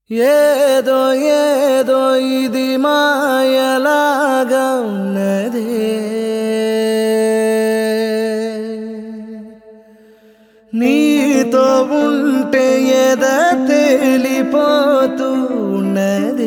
ఏదో ఏదో ఇది మాయలాగా ఉన్నదే నీతో ఉంటే ఎద తేలిపోతూ ఉన్నదే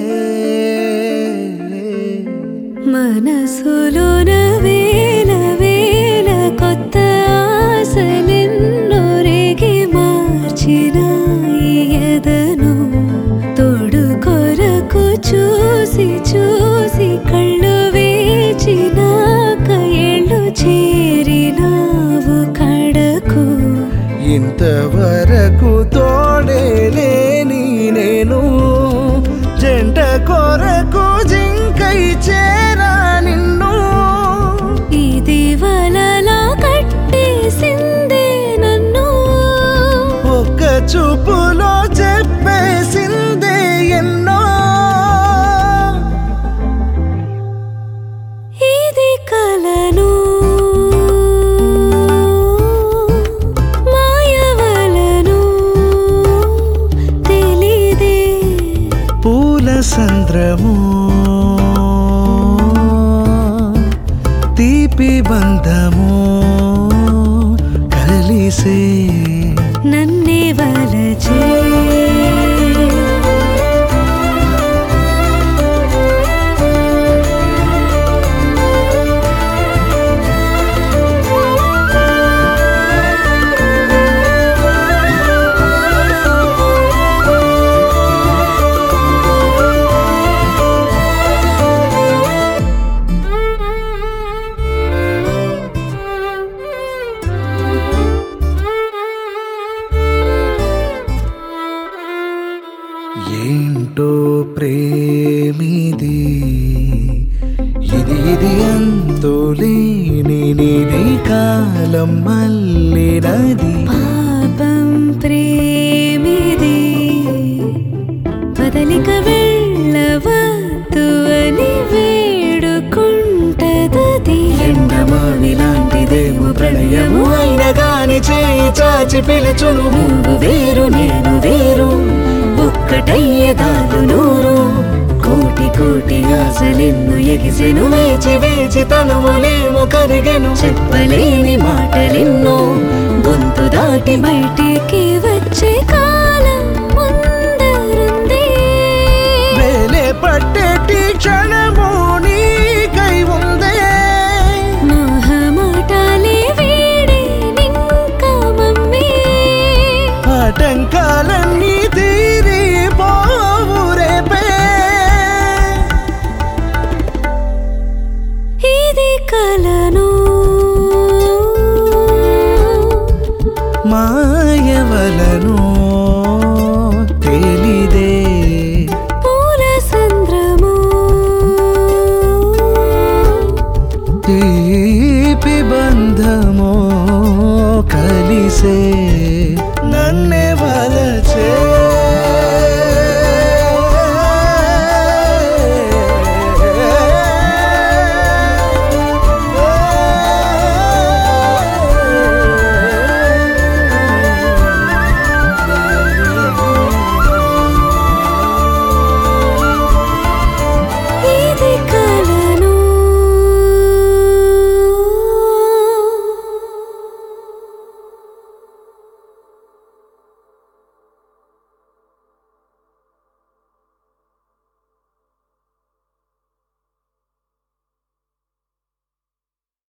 మనసులోన వేల వేల కొత్త ఆశలెన్నో రేగి మార్చిన ఈ ఎదను తోడు కొరకు చూసి చూసి కళ్ళు వేచినాక ఎళ్ళు చేరినావు కడకు ఇంతవరకు తోడే లేని నేను జంట కొరకు జింకై చేరా నిన్ను ఇది వలలా కట్టేసిందే నన్ను ఒక్క చూపులో చెప్పేసిందే ఎన్నో ఇది కలను మాయవలను తెలీదే పూల సంద్రము తీపి బంధము కలిసే నన్నే వలచే ఏంటో ప్రేమిది ఇది ఇది అంతులేని నిది కాలం మల్లినది పాపం ప్రేమిది వదలిక వెళ్ళవద్దు అని వేడుకుంటదది ఎండమావి లాంటిదేమో ప్రళయము అయిన గాని చేయి చాచి పిలుచును నువ్వు వేరు నేను వేరు ఒక్కటయ్యేదాలు నూరు కోటి కోటి ఆశలెన్ను ఎగిసెను వేచి వేచి తనువులేమో కరిగెను చెప్పలేని మాటలెన్నో గొంతు దాటి బయటికి వచ్చే కాలం ముందరుంది వేలే పట్టేటి క్షణ